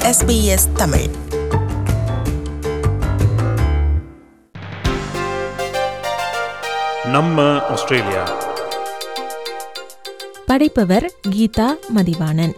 SBS Tamil நம்ம Australia படைப்பவர் கீதா மதிவாணன்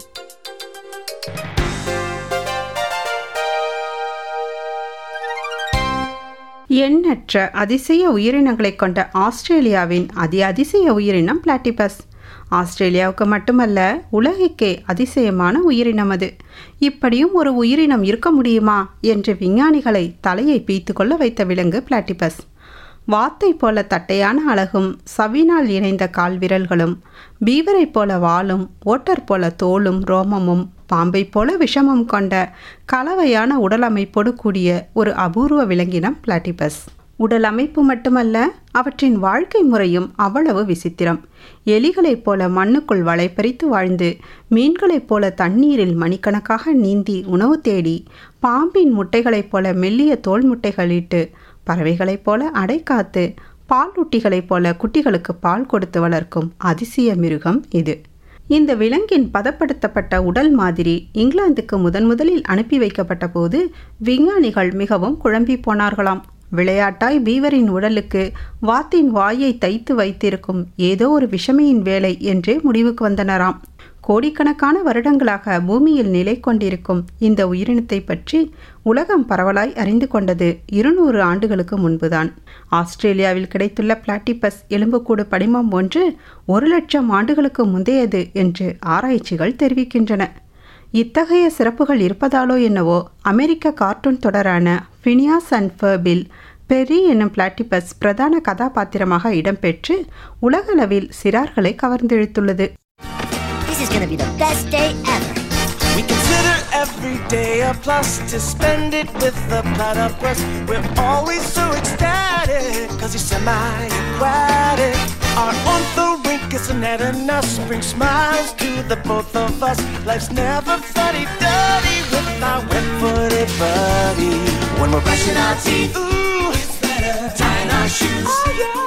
எண்ணற்ற அதிசய உயிரினங்களைக் கொண்ட ஆஸ்திரேலியாவின் அதி அதிசய உயிரினம் பிளாட்டிபஸ் ஆஸ்திரேலியாவுக்கு மட்டுமல்ல உலகுக்கே அதிசயமான உயிரினம் அது இப்படியும் ஒரு உயிரினம் இருக்க முடியுமா என்று விஞ்ஞானிகளை தலையை பீத்து கொள்ள வைத்த விலங்கு பிளாட்டிபஸ் வாத்தை போல தட்டையான அழகும் சவினால் இணைந்த கால்விரல்களும் பீவரைப் போல வாலும் ஓட்டர் போல தோலும் ரோமமும் பாம்பைப் போல விஷமும் கொண்ட கலவையான உடலமைப்போடு கூடிய ஒரு அபூர்வ விலங்கினம் பிளாட்டிபஸ் உடல் அமைப்பு மட்டுமல்ல அவற்றின் வாழ்க்கை முறையும் அவ்வளவு விசித்திரம் எலிகளைப் போல மண்ணுக்குள் வளைப்பறித்து வாழ்ந்து மீன்களைப் போல தண்ணீரில் மணிக்கணக்காக நீந்தி உணவு தேடி பாம்பின் முட்டைகளைப் போல மெல்லிய தோல் முட்டைகளிட்டு பறவைகளைப் போல அடை காத்து பாலூட்டிகளைப் போல குட்டிகளுக்கு பால் கொடுத்து வளர்க்கும் அதிசய மிருகம் இது இந்த விலங்கின் பதப்படுத்தப்பட்ட உடல் மாதிரி இங்கிலாந்துக்கு முதன் முதலில் அனுப்பி வைக்கப்பட்ட போது விஞ்ஞானிகள் மிகவும் குழம்பி போனார்களாம் விளையாட்டாய் பீவரின் உடலுக்கு வாத்தின் வாயை தைத்து வைத்திருக்கும் ஏதோ ஒரு விஷமியின் வேலை என்றே முடிவுக்கு வந்தனராம் கோடிக்கணக்கான வருடங்களாக பூமியில் நிலை கொண்டிருக்கும் இந்த உயிரினத்தை பற்றி உலகம் பரவலாய் அறிந்து கொண்டது இருநூறு ஆண்டுகளுக்கு முன்புதான் ஆஸ்திரேலியாவில் கிடைத்துள்ள பிளாட்டிபஸ் எலும்புக்கூடு படிமம் ஒன்று ஒரு லட்சம் ஆண்டுகளுக்கு முந்தையது என்று ஆராய்ச்சிகள் தெரிவிக்கின்றன இத்தகைய சிறப்புகள் இருப்பதாலோ என்னவோ அமெரிக்க கார்ட்டூன் தொடரான ஃபினியாஸ் அண்ட் ஃபர்பில் பெரி என்னும் பிளாட்டிபஸ் பிரதான கதாபாத்திரமாக இடம்பெற்று உலகளவில் சிறார்களை கவர்ந்தெழுத்துள்ளது This is gonna be the best day ever. We consider every day a plus to spend it with the platypus. We're always so ecstatic, cause he's semi-aquatic. Our ornithorhynchus and us bring smiles to the both of us. Life's never fuddy-duddy with our wet-footed buddy. When we're brushing our teeth, ooh, it's better. Tying our shoes, oh yeah.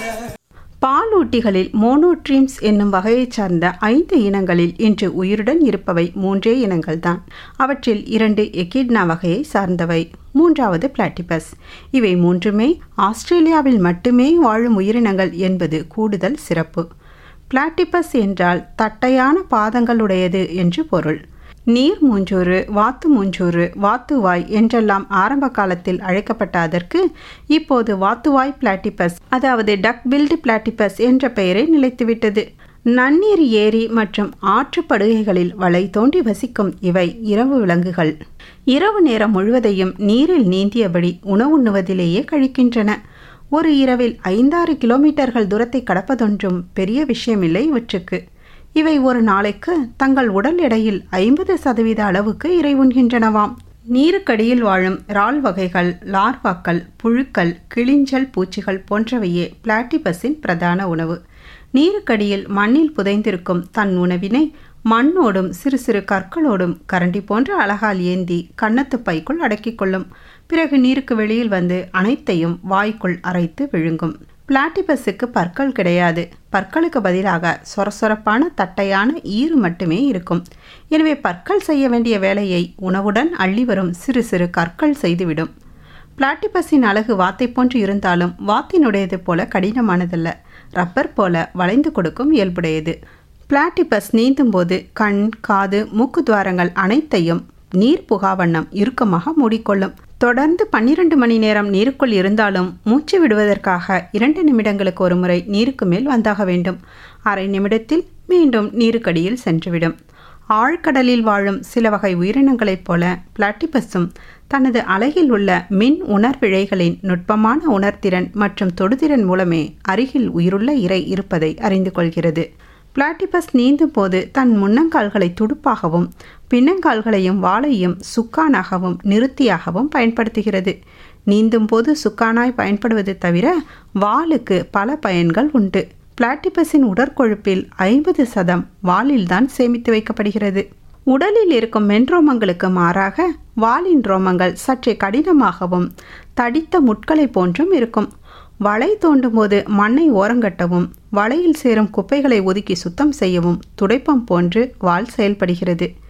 பாலூட்டிகளில் monotremes என்னும் வகையைச் சார்ந்த ஐந்து இனங்களில் இன்று உயிருடன் இருப்பவை மூன்றே இனங்கள்தான் அவற்றில் இரண்டு எக்கிட்னா வகையை சார்ந்தவை மூன்றாவது பிளாட்டிபஸ் இவை மூன்றுமே ஆஸ்திரேலியாவில் மட்டுமே வாழும் உயிரினங்கள் என்பது கூடுதல் சிறப்பு பிளாட்டிபஸ் என்றால் தட்டையான பாதங்களுடையது என்று பொருள் நீர் மூஞ்சூறு வாத்து மூஞ்சூறு வாத்துவாய் என்றெல்லாம் ஆரம்ப காலத்தில் அழைக்கப்பட்ட அதற்கு இப்போது வாத்துவாய் பிளாட்டிபஸ் அதாவது டக் பில்டு பிளாட்டிபஸ் என்ற பெயரை நிலைத்துவிட்டது நன்னீர் ஏரி மற்றும் ஆற்றுப்படுகைகளில் வளை தோண்டி வசிக்கும் இவை இரவு விலங்குகள் இரவு நேரம் முழுவதையும் நீரில் நீந்தியபடி உணவுண்ணுவதிலேயே கழிக்கின்றன ஒரு இரவில் ஐந்தாறு கிலோமீட்டர்கள் தூரத்தை கடப்பதொன்றும் பெரிய விஷயமில்லை இவற்றுக்கு இவை ஒரு நாளைக்கு தங்கள் உடல் எடையில் ஐம்பது சதவீத அளவுக்கு இறை உண்கின்றனவாம் நீருக்கடியில் வாழும் இறால் வகைகள் லார்வாக்கள் புழுக்கள் கிளிஞ்சல் பூச்சிகள் போன்றவையே பிளாட்டிபஸின் பிரதான உணவு நீருக்கடியில் மண்ணில் புதைந்திருக்கும் தன் உணவினை மண்ணோடும் சிறு சிறு கற்களோடும் கரண்டி போன்ற அழகால் ஏந்தி கன்னத்து பைக்குள் அடக்கிக் கொள்ளும் பிறகு நீருக்கு வெளியில் வந்து அனைத்தையும் வாய்க்குள் அரைத்து விழுங்கும் பிளாட்டிபஸுக்கு பற்கள் கிடையாது பற்களுக்கு பதிலாக சொரசொரப்பான தட்டையான ஈறு மட்டுமே இருக்கும் எனவே பற்கள் செய்ய வேண்டிய வேலையை உணவுடன் அள்ளி வரும் சிறு சிறு கற்கள் செய்துவிடும் பிளாட்டிபஸின் அழகு வாத்தை போன்று இருந்தாலும் வாத்தினுடையது போல கடினமானதல்ல ரப்பர் போல வளைந்து கொடுக்கும் இயல்புடையது பிளாட்டிபஸ் நீந்தும் போது கண் காது மூக்கு துவாரங்கள் அனைத்தையும் நீர் புகாவண்ணம் இறுக்கமாக மூடிக்கொள்ளும் தொடர்ந்து பன்னிரண்டு மணி நேரம் நீருக்குள் இருந்தாலும் மூச்சு விடுவதற்காக இரண்டு நிமிடங்களுக்கு ஒரு முறை நீருக்கு மேல் வந்தாக வேண்டும் அரை நிமிடத்தில் மீண்டும் நீருக்கடியில் சென்றுவிடும் ஆழ்கடலில் வாழும் சில வகை உயிரினங்களைப் போல பிளாட்டிபஸும் தனது அழகில் உள்ள மின் உணர்விழைகளின் நுட்பமான உணர்திறன் மற்றும் தொடுதிறன் மூலமே அருகில் உயிருள்ள இறை இருப்பதை அறிந்து கொள்கிறது பிளாட்டிபஸ் நீந்தும் போது தன் முன்னங்கால்களை துடுப்பாகவும் பின்னங்கால்களையும் வாளையும் சுக்கானாகவும் நிறுத்தியாகவும் பயன்படுத்துகிறது நீந்தும் போது சுக்கானாய் பயன்படுவது தவிர வாளுக்கு பல பயன்கள் உண்டு பிளாட்டிபஸின் உடற்கொழுப்பில் ஐம்பது சதம் வாலில்தான் சேமித்து வைக்கப்படுகிறது உடலில் இருக்கும் மென்ரோமங்களுக்கு மாறாக வாலின் ரோமங்கள் சற்றே கடினமாகவும் தடித்த முட்களை போன்றும் இருக்கும் வலை தோண்டும் போது மண்ணை ஓரங்கட்டவும் வலையில் சேரும் குப்பைகளை ஒதுக்கி சுத்தம் செய்யவும் துடைப்பம் போன்று வால் செயல்படுகிறது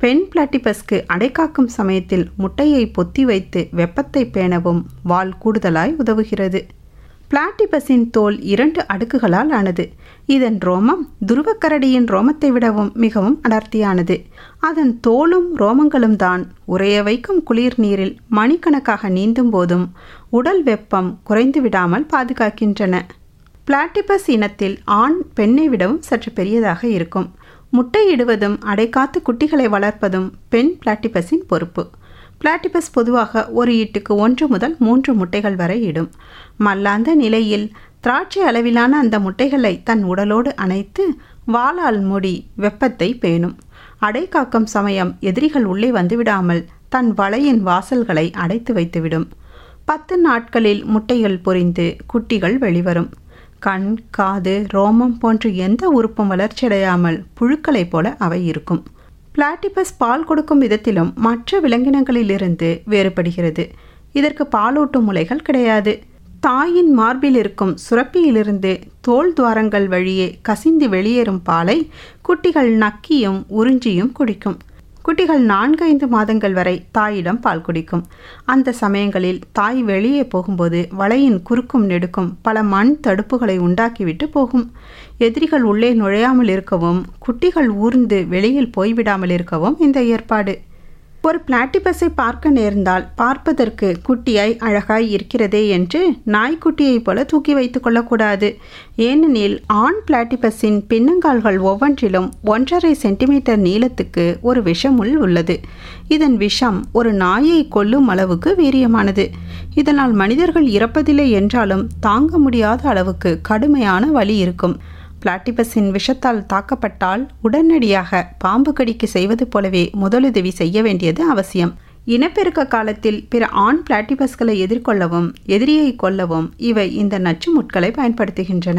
பெண் பிளாட்டிபஸ்க்கு அடைக்காக்கும் சமயத்தில் முட்டையை பொத்தி வைத்து வெப்பத்தை பேணவும் வால் கூடுதலாய் உதவுகிறது பிளாட்டிபஸின் தோல் இரண்டு அடுக்குகளால் ஆனது இதன் ரோமம் துருவக்கரடியின் ரோமத்தை விடவும் மிகவும் அடர்த்தியானது அதன் தோலும் ரோமங்களும் தான் உறைய வைக்கும் குளிர் நீரில் மணிக்கணக்காக நீந்தும் போதும் உடல் வெப்பம் குறைந்து விடாமல் பாதுகாக்கின்றன பிளாட்டிபஸ் இனத்தில் ஆண் பெண்ணை விடவும் சற்று பெரியதாக இருக்கும் முட்டையிடுவதும் அடைக்காத்து குட்டிகளை வளர்ப்பதும் பெண் பிளாட்டிபஸின் பொறுப்பு பிளாட்டிபஸ் பொதுவாக ஒரு ஈட்டுக்கு ஒன்று முதல் மூன்று முட்டைகள் வரை இடும் மல்லாந்த நிலையில் திராட்சை அளவிலான அந்த முட்டைகளை தன் உடலோடு அணைத்து வாளால் மூடி வெப்பத்தை பேணும் அடைக்காக்கும் சமயம் எதிரிகள் உள்ளே வந்துவிடாமல் தன் வலையின் வாசல்களை அடைத்து வைத்துவிடும் பத்து நாட்களில் முட்டைகள் பொரிந்து குட்டிகள் வெளிவரும் கண் காது ரோமம் போன்ற எந்த உறுப்பும் வளர்ச்சியடையாமல் புழுக்களைப் போல அவை இருக்கும் பிளாட்டிபஸ் பால் கொடுக்கும் விதத்திலும் மற்ற விலங்கினங்களிலிருந்து வேறுபடுகிறது இதற்கு பாலூட்டும் முலைகள் கிடையாது தாயின் மார்பில் இருக்கும் சுரப்பியிலிருந்து தோல் துவாரங்கள் வழியே கசிந்து வெளியேறும் பாலை குட்டிகள் நக்கியும் உறிஞ்சியும் குடிக்கும் குட்டிகள் நான்கைந்து மாதங்கள் வரை தாயிடம் பால் குடிக்கும் அந்த சமயங்களில் தாய் வெளியே போகும்போது வலையின் குறுக்கும் நெடுக்கும் பல மண் தடுப்புகளை உண்டாக்கிவிட்டு போகும் எதிரிகள் உள்ளே நுழையாமல் இருக்கவும் குட்டிகள் ஊர்ந்து வெளியில் போய்விடாமல் இருக்கவும் இந்த ஏற்பாடு ஒரு பிளாட்டிபஸை பார்க்க நேர்ந்தால் பார்ப்பதற்கு குட்டியாய் அழகாய் இருக்கிறதே என்று நாய்க்குட்டியைப் போல தூக்கி வைத்து கொள்ளக்கூடாது ஏனெனில் ஆண் பிளாட்டிபஸின் பின்னங்கால்கள் ஒவ்வொன்றிலும் ஒன்றரை சென்டிமீட்டர் நீளத்துக்கு ஒரு விஷமுள் உள்ளது இதன் விஷம் ஒரு நாயை கொல்லும் அளவுக்கு வீரியமானது இதனால் மனிதர்கள் இறப்பதில்லை என்றாலும் தாங்க முடியாத அளவுக்கு கடுமையான வலி இருக்கும் பிளாட்டிபஸின் விஷத்தால் தாக்கப்பட்டால் உடனடியாக பாம்பு கடிக்கு செய்வது போலவே முதலுதவி செய்ய வேண்டியது அவசியம் இனப்பெருக்க காலத்தில் பிற ஆண் பிளாட்டிபஸ்களை எதிர்கொள்ளவும் எதிரியை கொல்லவும் இவை இந்த நச்சு முட்களை பயன்படுத்துகின்றன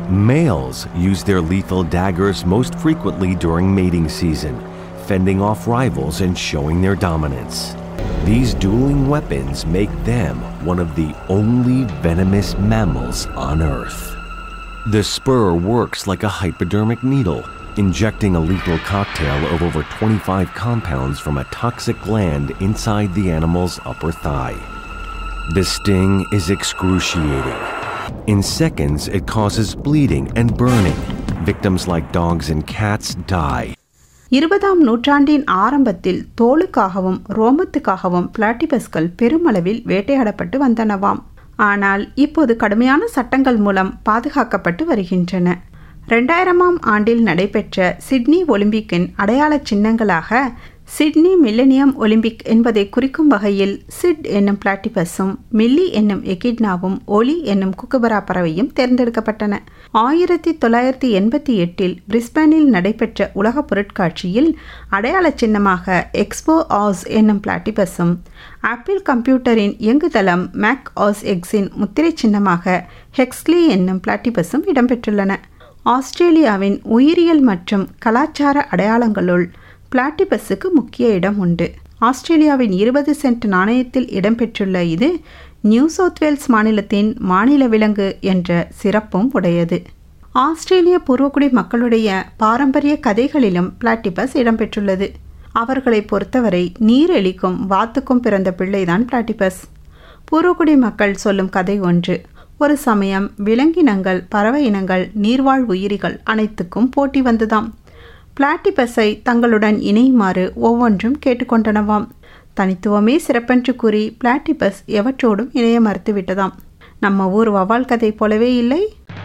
Males use their lethal daggers most frequently during mating season, fending off rivals and showing their dominance. These dueling weapons make them one of the only venomous mammals on Earth. The spur works like a hypodermic needle, injecting a lethal cocktail of over 25 compounds from a toxic gland inside the animal's upper thigh. The sting is excruciating. In seconds, it causes bleeding and burning. Victims like dogs and cats die. இருபதாம் நூற்றாண்டின் ஆரம்பத்தில் தோலுக்காகவும் ரோமத்துக்காகவும் பிளாட்டிபஸ்கள் பெருமளவில் வேட்டையாடப்பட்டு வந்தனவாம் ஆனால் இப்போது கடுமையான சட்டங்கள் மூலம் பாதுகாக்கப்பட்டு வருகின்றன ரெண்டாயிரமாம் ஆண்டில் நடைபெற்ற சிட்னி ஒலிம்பிக்கின் அடையாள சின்னங்களாக சிட்னி மில்லனியம் ஒலிம்பிக் என்பதை குறிக்கும் வகையில் சிட் என்னும் பிளாட்டிபஸும் மில்லி என்னும் எகிட்னாவும் ஒலி என்னும் குக்குபரா பறவையும் தேர்ந்தெடுக்கப்பட்டன ஆயிரத்தி தொள்ளாயிரத்தி எண்பத்தி எட்டில் பிரிஸ்பனில் நடைபெற்ற உலக பொருட்காட்சியில் அடையாள சின்னமாக எக்ஸ்போ ஆஸ் என்னும் பிளாட்டிபஸும் ஆப்பிள் கம்ப்யூட்டரின் இயங்குதளம் மேக் ஆஸ் எக்ஸின் முத்திரை சின்னமாக ஹெக்ஸ்லி என்னும் பிளாட்டிபஸும் இடம்பெற்றுள்ளன ஆஸ்திரேலியாவின் உயிரியல் மற்றும் கலாச்சார அடையாளங்களுள் பிளாட்டிபஸுக்கு முக்கிய இடம் உண்டு ஆஸ்திரேலியாவின் இருபது சென்ட் நாணயத்தில் இடம்பெற்றுள்ள இது நியூ சவுத் வேல்ஸ் மாநிலத்தின் மாநில விலங்கு என்ற சிறப்பும் உடையது ஆஸ்திரேலிய பூர்வக்குடி மக்களுடைய பாரம்பரிய கதைகளிலும் பிளாட்டிபஸ் இடம்பெற்றுள்ளது அவர்களை பொறுத்தவரை நீரெலிக்கும் வாத்துக்கும் பிறந்த பிள்ளைதான் பிளாட்டிபஸ் பூர்வக்குடி மக்கள் சொல்லும் கதை ஒன்று ஒரு சமயம் விலங்கினங்கள் பறவை இனங்கள் நீர்வாழ் உயிரிகள் அனைத்துக்கும் போட்டி வந்ததாம் பிளாட்டிபஸை தங்களுடன் இணையுமாறு ஒவ்வொன்றும் கேட்டுக்கொண்டனவாம் தனித்துவமே சிறப்பென்று கூறி பிளாட்டிபஸ் எவற்றோடும் இணைய மறுத்துவிட்டதாம் நம்ம ஊர் வவால் கதை போலவே இல்லை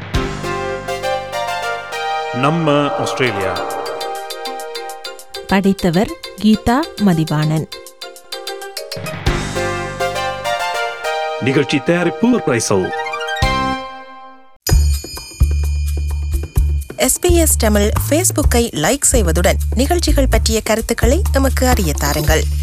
நம்ம ஆஸ்திரேலியா படித்தவர் கீதா மதிவாணன் நிகழ்ச்சி தயாரிப்பு பிரைசல் எஸ்பிஎஸ் தமிழ் ஃபேஸ்புக்கை லைக் செய்வதுடன் நிகழ்ச்சிகள் பற்றிய கருத்துக்களை எமக்கு அறிய தாருங்கள்